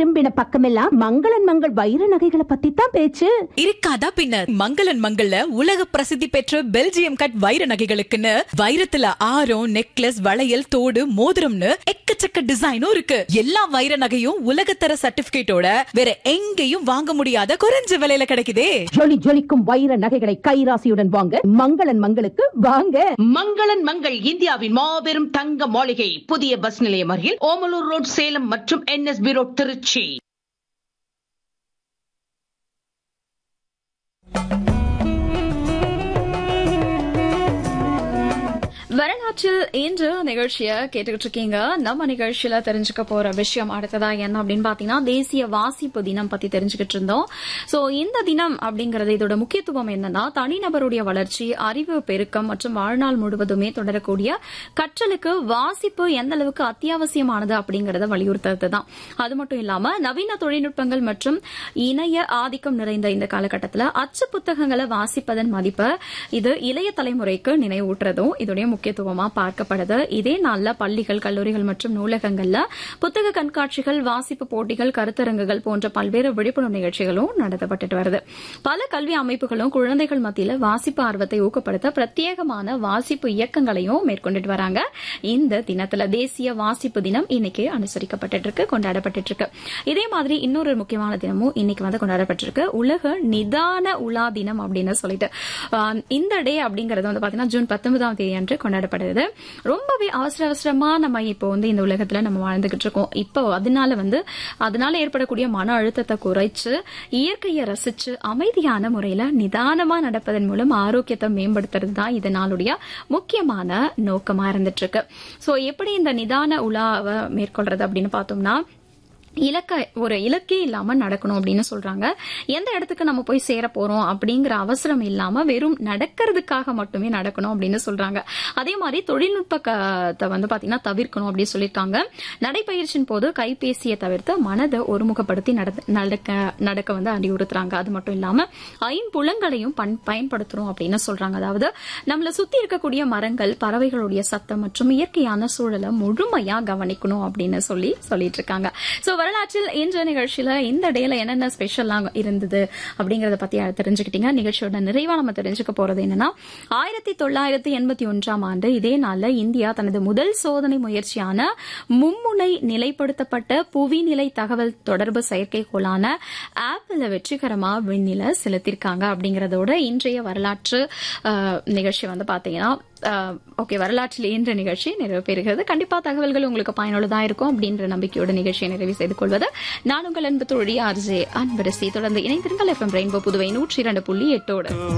திரும்பின பக்கமெல்லாம் மங்களன் மங்கள் வைர நகைகளை பத்தி தான் பேச்சு இருக்காதா பின்ன மங்களன் மங்கள்ல உலக பிரசித்தி பெற்ற பெல்ஜியம் கட் வைர நகைகளுக்குன்னு வைரத்துல ஆரம் நெக்லஸ் வளையல் தோடு மோதிரம்னு எக்கச்சக்க டிசைனும் இருக்கு எல்லா வைர நகையும் உலகத்தர சர்டிபிகேட்டோட வேற எங்கேயும் வாங்க முடியாத குறைஞ்ச விலையில கிடைக்குதே ஜொலி ஜொலிக்கும் வைர நகைகளை கைராசியுடன் வாங்க மங்களன் மங்களுக்கு வாங்க மங்களன் மங்கள் இந்தியாவின் மாபெரும் தங்க மாளிகை புதிய பஸ் நிலையம் அருகில் ஓமலூர் ரோட் சேலம் மற்றும் என்எஸ்பி ரோட் திருச்சி வரலாற்றில் இன்று நிகழ்ச்சிய கேட்டுக்கிட்டு இருக்கீங்க நம்ம நிகழ்ச்சியில தெரிஞ்சுக்க போற விஷயம் அடுத்ததா என்ன அப்படின்னு பாத்தீங்கன்னா தேசிய வாசிப்பு தினம் பத்தி தெரிஞ்சுக்கிட்டு இருந்தோம் சோ இந்த தினம் அப்படிங்கறது இதோட முக்கியத்துவம் என்னன்னா தனிநபருடைய வளர்ச்சி அறிவு பெருக்கம் மற்றும் வாழ்நாள் முழுவதுமே தொடரக்கூடிய கற்றலுக்கு வாசிப்பு எந்த அளவுக்கு அத்தியாவசியமானது அப்படிங்கறத வலியுறுத்துறது தான் அது மட்டும் இல்லாம நவீன தொழில்நுட்பங்கள் மற்றும் இணைய ஆதிக்கம் நிறைந்த இந்த காலகட்டத்தில் அச்சு புத்தகங்களை வாசிப்பதன் மதிப்பை இது இளைய தலைமுறைக்கு நினைவூட்டுறதும் இதோடைய முக்கியத்துவமா பார்க்கப்படுது இதே நாள்ல பள்ளிகள் கல்லூரிகள் மற்றும் நூலகங்கள்ல புத்தக கண்காட்சிகள் வாசிப்பு போட்டிகள் கருத்தரங்குகள் போன்ற பல்வேறு விழிப்புணர்வு நிகழ்ச்சிகளும் நடத்தப்பட்டு வருது பல கல்வி அமைப்புகளும் குழந்தைகள் மத்தியில வாசிப்பு ஆர்வத்தை ஊக்கப்படுத்த பிரத்யேகமான வாசிப்பு இயக்கங்களையும் மேற்கொண்டுட்டு வராங்க இந்த தினத்துல தேசிய வாசிப்பு தினம் இன்னைக்கு அனுசரிக்கப்பட்டு இருக்கு கொண்டாடப்பட்டு இருக்கு இதே மாதிரி இன்னொரு முக்கியமான தினமும் இன்னைக்கு வந்து கொண்டாடப்பட்டிருக்கு உலக நிதான உலா தினம் அப்படின்னு சொல்லிட்டு ஆஹ், இந்த டே அப்படிங்கறது வந்து பாத்தீங்கன்னா ஜூன் பத்தொன்பதாம் தேதி அன்று கொண்டாடப்படுது ரொம்பவே அவசர அவசரமா நம்ம இப்போ வந்து இந்த உலகத்துல நம்ம வாழ்ந்துகிட்டு இருக்கோம் இப்போ அதனால வந்து அதனால ஏற்படக்கூடிய மன அழுத்தத்தை குறைச்சு இயற்கையை ரசிச்சு அமைதியான முறையில நிதானமா நடப்பதன் மூலம் ஆரோக்கியத்தை மேம்படுத்துறது தான் இதனாலுடைய முக்கியமான நோக்கமா இருந்துட்டு இருக்கு சோ எப்படி இந்த நிதான உலாவை மேற்கொள்றது அப்படின்னு பார்த்தோம்னா இலக்க ஒரு இலக்கே இல்லாம நடக்கணும் அப்படின்னு சொல்றாங்க எந்த இடத்துக்கு நம்ம போய் சேர போறோம் அப்படிங்கிற அவசரம் இல்லாம வெறும் நடக்கிறதுக்காக மட்டுமே நடக்கணும் அப்படின்னு சொல்றாங்க அதே மாதிரி தொழில்நுட்பத்தை வந்து பாத்தீங்கன்னா தவிர்க்கணும் அப்படின்னு சொல்லியிருக்காங்க நடைபயிற்சியின் போது கைபேசியை தவிர்த்து மனதை ஒருமுகப்படுத்தி நடத்த- நடக்க நடக்க வந்து அறிவுறுத்துறாங்க அது மட்டும் இல்லாம ஐம்புலங்களையும் பன்- பயன்படுத்துறோம் அப்படின்னு சொல்றாங்க அதாவது நம்மள சுத்தி இருக்கக்கூடிய மரங்கள் பறவைகளுடைய சத்தம் மற்றும் இயற்கையான சூழலை முழுமையா கவனிக்கணும் அப்படின்னு சொல்லி சொல்லிட்டு இருக்காங்க சோ வரலாற்றில் இன்ற நிகழ்ச்சியில இந்த டேல என்னென்ன ஸ்பெஷல்லாம் இருந்தது அப்படிங்கறத பத்தி தெரிஞ்சுக்கிட்டீங்க நிகழ்ச்சியோட நிறைவா நம்ம தெரிஞ்சுக்க போறது என்னன்னா ஆயிரத்தி தொள்ளாயிரத்தி எண்பத்தி ஒன்றாம் ஆண்டு இதே நாள்ல இந்தியா தனது முதல் சோதனை முயற்சியான மும்முனை நிலைப்படுத்தப்பட்ட புவிநிலை தகவல் தொடர்பு செயற்கைக்கோளான ஆப்பிள வெற்றிகரமா விண்ணில செலுத்திருக்காங்க அப்படிங்கறதோட இன்றைய வரலாற்று அஹ், நிகழ்ச்சி வந்து பாத்தீங்கன்னா ஓகே வரலாற்றில் இன்ற நிகழ்ச்சி நிறைவு பெறுகிறது கண்டிப்பா தகவல்கள் உங்களுக்கு பயனுள்ளதா இருக்கும் அப்படின்ற நம்பிக்கையோட நிகழ்ச்சியை நிறைவு செய்து கொள்வது நான் உங்கள் அன்பு தோழி ஆர்ஜே அன்பரசி தொடர்ந்து இணைந்திருங்கள் எஃப்எம் ரெயின்போ புதுவை நூற்றி இரண்டு புள்ளி எட்டோடு